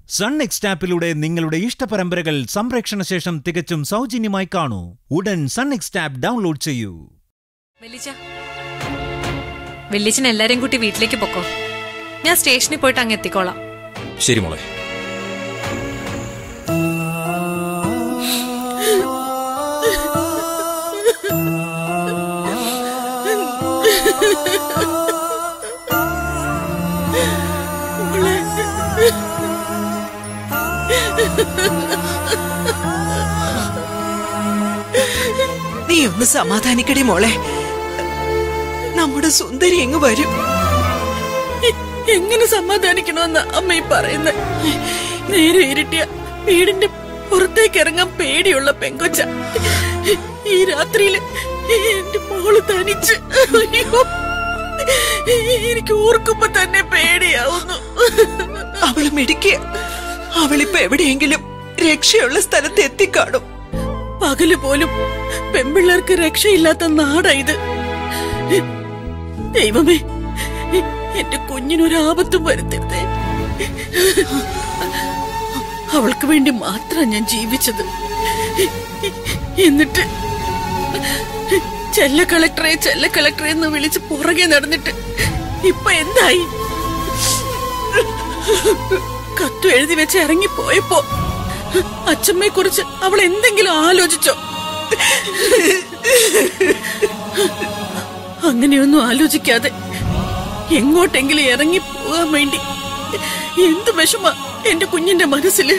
sun next ആപ്പിലൂടെ നിങ്ങളുടെ ഇഷ്ടപരമ്പരകൾ സംപ്രേക്ഷണ ശേഷം തികച്ചും സൗജന്യമായി കാണൂ ഉടൻ സൺ നെക്സ്റ്റ് ആപ്പ് ഡൗൺലോഡ് ചെയ്യൂ വെല്ലിച്ച വെല്ലിച്ചൻ എല്ലാരെയും കൂട്ടി വീട്ടിലേക്ക് പൊക്കോ ഞാൻ സ്റ്റേഷനിൽ പോയിട്ട് അങ്ങ് എത്തിക്കോളാം ശരി മോളെ നീ ഒന്ന് സമാധാനിക്കടി മോളെ നമ്മുടെ സുന്ദരി എങ്ങ് വരും എങ്ങനെ സമാധാനിക്കണമെന്ന് അമ്മ ഈ പറയുന്നത് നേരെ ഇരുട്ടിയ വീടിന്റെ പുറത്തേക്ക് ഇറങ്ങാൻ പേടിയുള്ള പെങ്കൊച്ച ഈ രാത്രിയില് എന്റെ മോള് തനിച്ച് അയ്യോ എനിക്ക് ഓർക്കുമ്പോ തന്നെ പേടിയാവുന്നു അവള് മിടിക്കുക അവളിപ്പോ എവിടെയെങ്കിലും രക്ഷയുള്ള സ്ഥലത്ത് എത്തിക്കാണും പകല് പോലും പെമ്പിള്ളേർക്ക് രക്ഷയില്ലാത്ത നാടാ ഇത് ദൈവമേ എന്റെ കുഞ്ഞിനൊരാപത്തും വരുത്തരുതേ അവൾക്ക് വേണ്ടി മാത്രം ഞാൻ ജീവിച്ചത് എന്നിട്ട് ചെല്ല കളക്ടറെ ചെല്ല കളക്ടറെ എന്ന് വിളിച്ച് പുറകെ നടന്നിട്ട് ഇപ്പൊ എന്തായി കത്തു എഴുതി വെച്ച് ഇറങ്ങിപ്പോയപ്പോ അച്ഛമ്മയെ കുറിച്ച് അവൾ എന്തെങ്കിലും ആലോചിച്ചോ അങ്ങനെയൊന്നും ആലോചിക്കാതെ എങ്ങോട്ടെങ്കിലും ഇറങ്ങി പോകാൻ വേണ്ടി എന്ത് വിഷമ എന്റെ കുഞ്ഞിന്റെ മനസ്സില്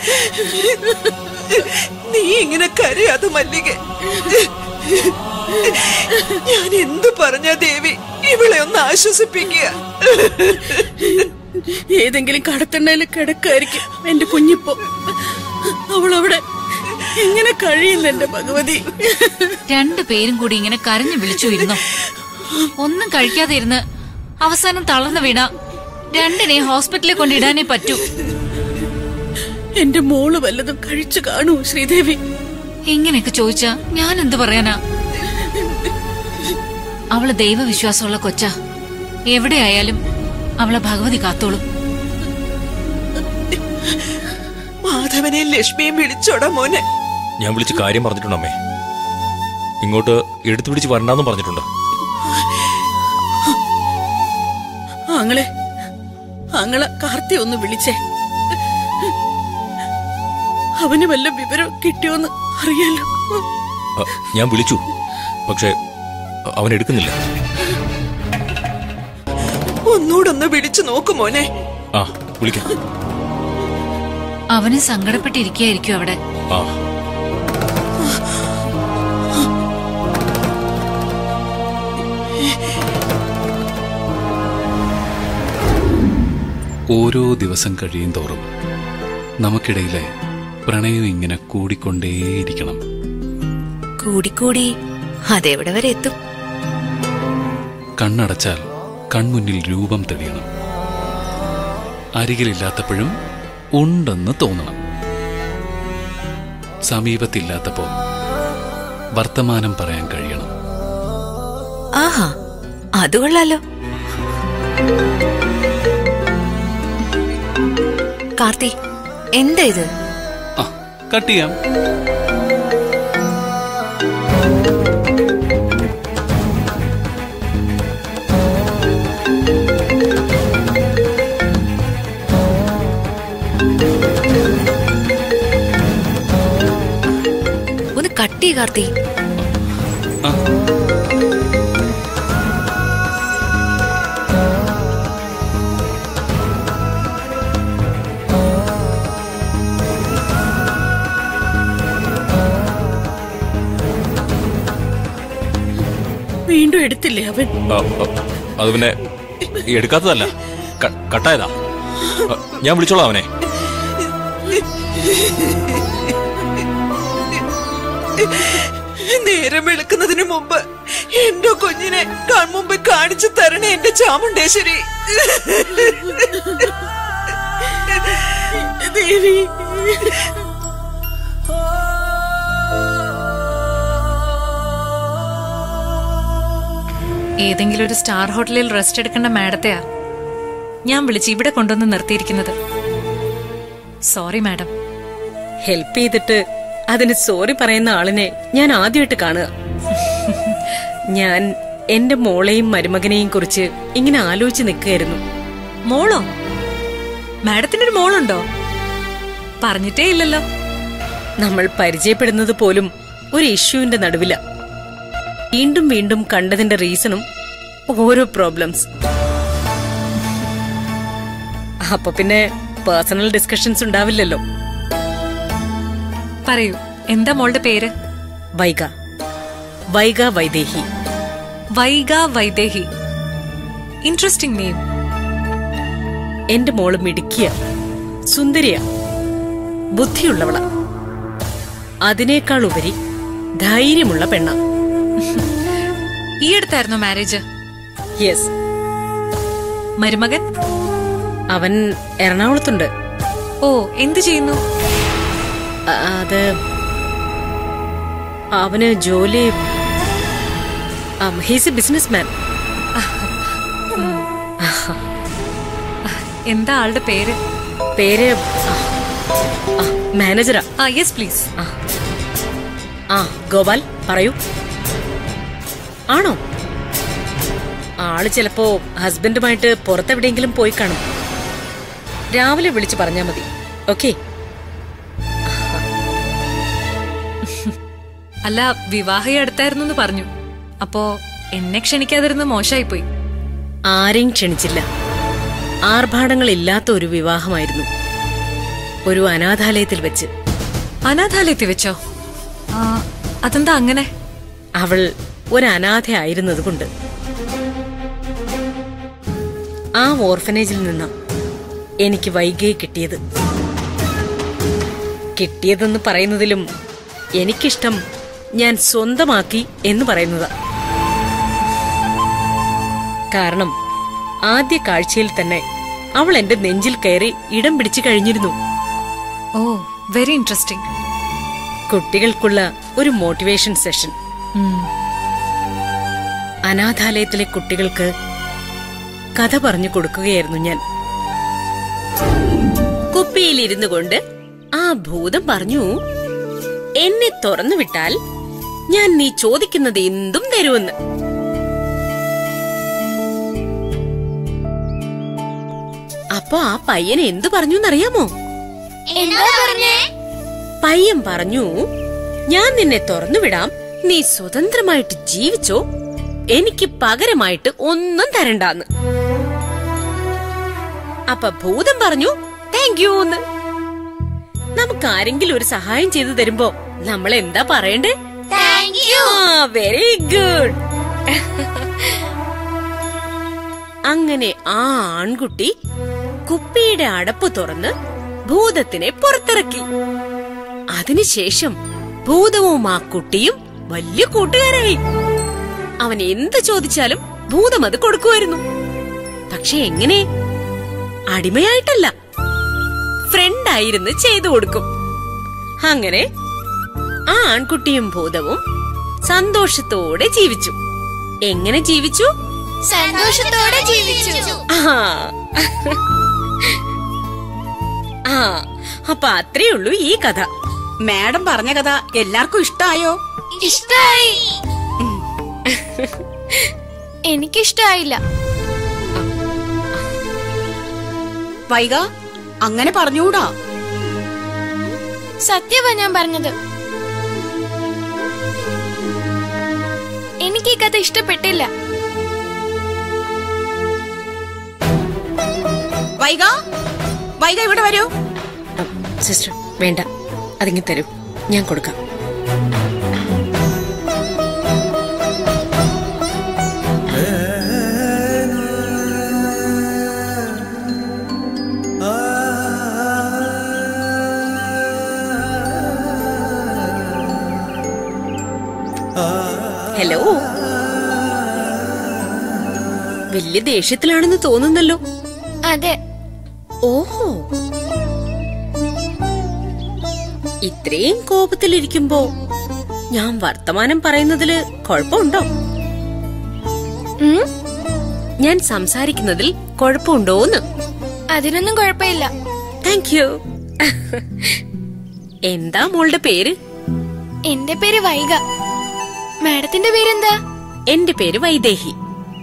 നീ ഇങ്ങനെ കരയാതെ മല്ലിക ഞാൻ എന്തു പറഞ്ഞ ദേവി ഇവളെ ഒന്ന് ആശ്വസിപ്പിക്കുക ഏതെങ്കിലും കടത്തണ്ണയിൽ കിടക്കായിരിക്കും എന്റെ കുഞ്ഞിപ്പോ അവൾ അവിടെ എങ്ങനെ കഴിയുന്നു എന്റെ ഭഗവതി രണ്ടു പേരും കൂടി ഇങ്ങനെ കരഞ്ഞു വിളിച്ചു ഇരുന്നു ഒന്നും കഴിക്കാതെ ഇരുന്ന് അവസാനം തളർന്നു വീണ രണ്ടിനെ ഹോസ്പിറ്റലിൽ കൊണ്ടിടാനേ പറ്റൂ എന്റെ മോള് വല്ലതും കഴിച്ചു കാണൂ ശ്രീദേവി ഇങ്ങനെയൊക്കെ ചോദിച്ചാ ഞാൻ എന്തു പറയാനാ അവള് ദൈവവിശ്വാസമുള്ള കൊച്ച എവിടെയായാലും അവളെ ഭഗവതി കാത്തോളും മാധവനെയും ലക്ഷ്മിയും വിളിച്ചോടാ മോനെ ഞാൻ വിളിച്ച് കാര്യം പറഞ്ഞിട്ടുണ്ട് അമ്മേ ഇങ്ങോട്ട് എടുത്തു പിടിച്ച് വരണ്ടെന്നും പറഞ്ഞിട്ടുണ്ട് ആങ്ങളെ ആങ്ങളെ കാർത്തി ഒന്ന് വിളിച്ചേ അവന് വല്ല വിവരം കിട്ടിയോന്ന് അറിയാലോ അ, ഞാൻ വിളിച്ചു പക്ഷേ അ- അവൻ എടുക്കുന്നില്ല ഒന്നൂടൊന്ന് വിളിച്ചു നോക്കു മോനെ ആ വിളിക്കാം അവന് സങ്കടപ്പെട്ടിരിക്കുകയായിരിക്കും അവിടെ ആ ഓരോ ദിവസം കഴിയും തോറും നമുക്കിടയിലെ പ്രണയം ഇങ്ങനെ കൂടിക്കൊണ്ടേയിരിക്കണം കൂടിക്കൂടി അതെവിടെ വരെ എത്തും കണ്ണടച്ചാൽ കൺമുന്നിൽ രൂപം തെളിയണം അരികിലില്ലാത്തപ്പോഴും ഉണ്ടെന്ന് തോന്നണം സമീപത്തില്ലാത്തപ്പോ വർത്തമാനം പറയാൻ കഴിയണം ആഹാ അത് കൊള്ളാലോ കാർത്തി എന്താ ഇത് ആ കട്ട് ചെയ്യാം ഒന്ന് കട്ട് ചെയ്യ കാർത്തി ആ വീണ്ടും എടുത്തില്ലേ അവൻ ആ, ആ, അത് പിന്നെ എടുക്കാത്തതല്ല ക- കട്ടായതാ ആ, ഞാൻ വിളിച്ചോളാം അവനെ നേരം വെളുക്കുന്നതിന് മുമ്പ് എന്റെ കുഞ്ഞിനെ കൺമുമ്പ് കാണിച്ചു തരണേ എന്റെ ചാമുണ്ടേശ്വരി ദേവി ഏതെങ്കിലും ഒരു സ്റ്റാർ ഹോട്ടലിൽ റെസ്റ്റ് എടുക്കേണ്ട മാഡത്തെയാ ഞാൻ വിളിച്ച് ഇവിടെ കൊണ്ടുവന്ന് നിർത്തിയിരിക്കുന്നത് സോറി മാഡം ഹെൽപ്പ് ചെയ്തിട്ട് അതിന് സോറി പറയുന്ന ആളിനെ ഞാൻ ആദ്യമായിട്ട് കാണുക ഞാൻ എന്റെ മോളെയും മരുമകനെയും കുറിച്ച് ഇങ്ങനെ ആലോചിച്ച് നിൽക്കുകയായിരുന്നു മോളോ മാഡത്തിനൊരു മോളുണ്ടോ പറഞ്ഞിട്ടേ ഇല്ലല്ലോ നമ്മൾ പരിചയപ്പെടുന്നത് പോലും ഒരു ഇഷ്യൂവിന്റെ നടുവില വീണ്ടും വീണ്ടും കണ്ടതിന്റെ റീസണും ഓരോ പ്രോബ്ലംസ് അപ്പൊ പിന്നെ പേഴ്സണൽ ഡിസ്കഷൻസ് ഉണ്ടാവില്ലല്ലോ പറയൂ എന്താ മോളുടെ പേര് വൈഗ വൈഗ വൈദേഹി വൈഗ വൈദേഹി ഇൻട്രസ്റ്റിംഗ് നെയിം എന്റെ മോള് മിടുക്കിയ സുന്ദരിയ ബുദ്ധിയുള്ളവള അതിനേക്കാൾ ഉപരി ധൈര്യമുള്ള പെണ്ണ ഈ അടുത്തായിരുന്നോ മാരേജ് യെസ് മരുമകൻ അവൻ എറണാകുളത്തുണ്ട് ഓ എന്ത് ചെയ്യുന്നു അ- അത് അവന് ജോലി ഹീസ് എ ബിസിനസ് മാൻ എന്താ ആളുടെ പേര് പേര് മാനേജറാ ആ യെസ് പ്ലീസ് ആ ഗോപാൽ പറയൂ ആണോ ആള് ചിലപ്പോ ഹസ്ബൻഡുമായിട്ട് പുറത്തെവിടെയെങ്കിലും പോയി കാണും രാവിലെ വിളിച്ചു പറഞ്ഞാ മതി ഓക്കെ അല്ല വിവാഹം അടുത്തായിരുന്നു എന്ന് പറഞ്ഞു അപ്പോ എന്നെ ക്ഷണിക്കാതിരുന്ന് മോശമായിപ്പോയി ആരെയും ക്ഷണിച്ചില്ല ആർഭാടങ്ങളില്ലാത്ത ഒരു വിവാഹമായിരുന്നു ഒരു അനാഥാലയത്തിൽ വെച്ച് അനാഥാലയത്തിൽ വെച്ചോ ആ, അതെന്താ അങ്ങനെ അവൾ ഒരു അനാഥയായിരുന്നതുകൊണ്ട് ആ ഓർഫനേജിൽ നിന്ന് എനിക്ക് വൈകിയെ കിട്ടിയത് കിട്ടിയതെന്ന് പറയുന്നതിലും എനിക്കിഷ്ടം ഞാൻ സ്വന്തമാക്കി എന്ന് പറയുന്നതാ കാരണം ആദ്യ കാഴ്ചയിൽ തന്നെ അവൾ എന്റെ നെഞ്ചിൽ കയറി ഇടം പിടിച്ചു കഴിഞ്ഞിരുന്നു ഓ വെരി ഇൻട്രസ്റ്റിംഗ് കുട്ടികൾക്കുള്ള ഒരു മോട്ടിവേഷൻ സെഷൻ അനാഥാലയത്തിലെ കുട്ടികൾക്ക് കഥ പറഞ്ഞു കൊടുക്കുകയായിരുന്നു ഞാൻ കുപ്പിയിലിരുന്നു കൊണ്ട് ആ ഭൂതം പറഞ്ഞു എന്നെ തുറന്നു വിട്ടാൽ ഞാൻ നീ ചോദിക്കുന്നത് എന്തും തരുമെന്ന് അപ്പൊ ആ പയ്യൻ എന്തു പറഞ്ഞു എന്നറിയാമോ പയ്യൻ പറഞ്ഞു ഞാൻ നിന്നെ തുറന്നുവിടാം നീ സ്വതന്ത്രമായിട്ട് ജീവിച്ചോ എനിക്ക് പകരമായിട്ട് ഒന്നും തരണ്ടാന്ന് അപ്പൊ ഭൂതം പറഞ്ഞു താങ്ക് യു എന്ന് നമുക്ക് ആരെങ്കിലും ഒരു സഹായം ചെയ്തു തരുമ്പോ നമ്മൾ എന്താ പറയണ്ടേ വെരി ഗുഡ് അങ്ങനെ ആ ആൺകുട്ടി കുപ്പിയുടെ അടപ്പ് തുറന്ന് ഭൂതത്തിനെ പുറത്തിറക്കി അതിനുശേഷം ഭൂതവും ആ കുട്ടിയും വലിയ കൂട്ടുകാരായി അവൻ എന്ത് ചോദിച്ചാലും ഭൂതം അത് കൊടുക്കുമായിരുന്നു പക്ഷെ എങ്ങനെ അടിമയായിട്ടല്ല ഫ്രണ്ടായിരുന്നു ചെയ്തു കൊടുക്കും അങ്ങനെ ആ ആൺകുട്ടിയും ഭൂതവും സന്തോഷത്തോടെ ജീവിച്ചു എങ്ങനെ ജീവിച്ചു സന്തോഷത്തോടെ ജീവിച്ചു ആ ആ അപ്പൊ അത്രേ ഉള്ളൂ ഈ കഥ മാഡം പറഞ്ഞ കഥ എല്ലാവർക്കും ഇഷ്ടായോ ഇഷ്ടായി എനിക്കിഷ്ടായില്ല വൈക അങ്ങനെ പറഞ്ഞൂടാ സത്യവാ ഞാൻ പറഞ്ഞത് എനിക്ക് ഈ കഥ ഇഷ്ടപ്പെട്ടില്ല വൈക വൈക ഇവിടെ വരൂ സിസ്റ്റർ വേണ്ട അതിങ്ങി തരൂ ഞാൻ കൊടുക്കാം ഹലോ വലിയ ദേഷ്യത്തിലാണെന്ന് തോന്നുന്നല്ലോ അതെ ഓഹോ ഇത്രയും കോപത്തിലിരിക്കുമ്പോ ഞാൻ വർത്തമാനം പറയുന്നതില് കുഴപ്പമുണ്ടോ ഉം, ഞാൻ സംസാരിക്കുന്നതിൽ കുഴപ്പമുണ്ടോന്ന് അതിനൊന്നും കുഴപ്പമില്ല താങ്ക് യു എന്താ മോളുടെ പേര് എന്റെ പേര് വൈഗ മാഡത്തിന്റെ പേരെന്താ എന്റെ പേര് വൈദേഹി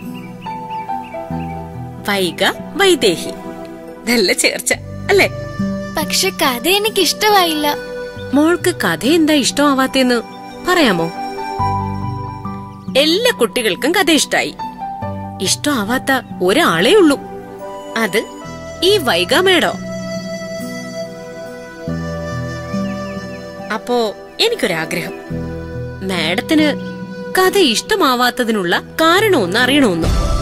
വൈഗ വൈദേഹി നല്ല ചേർച്ച അല്ലേ പക്ഷെ കഥ എനിക്ക് ഇഷ്ടമായില്ല മോൾക്ക് കഥ എന്താ ഇഷ്ടമാവാത്തേന്ന് പറയാമോ എല്ലാ കുട്ടികൾക്കും കഥ ഇഷ്ടായി ഇഷ്ടമാവാത്ത ഒരാളേ ഉള്ളൂ അത് ഈ വൈഗ മേടോ അപ്പോ എനിക്കൊരാഗ്രഹം മാഡത്തിന് കഥ ഇഷ്ടമാവാത്തതിനുള്ള കാരണമൊന്ന് അറിയണമെന്ന്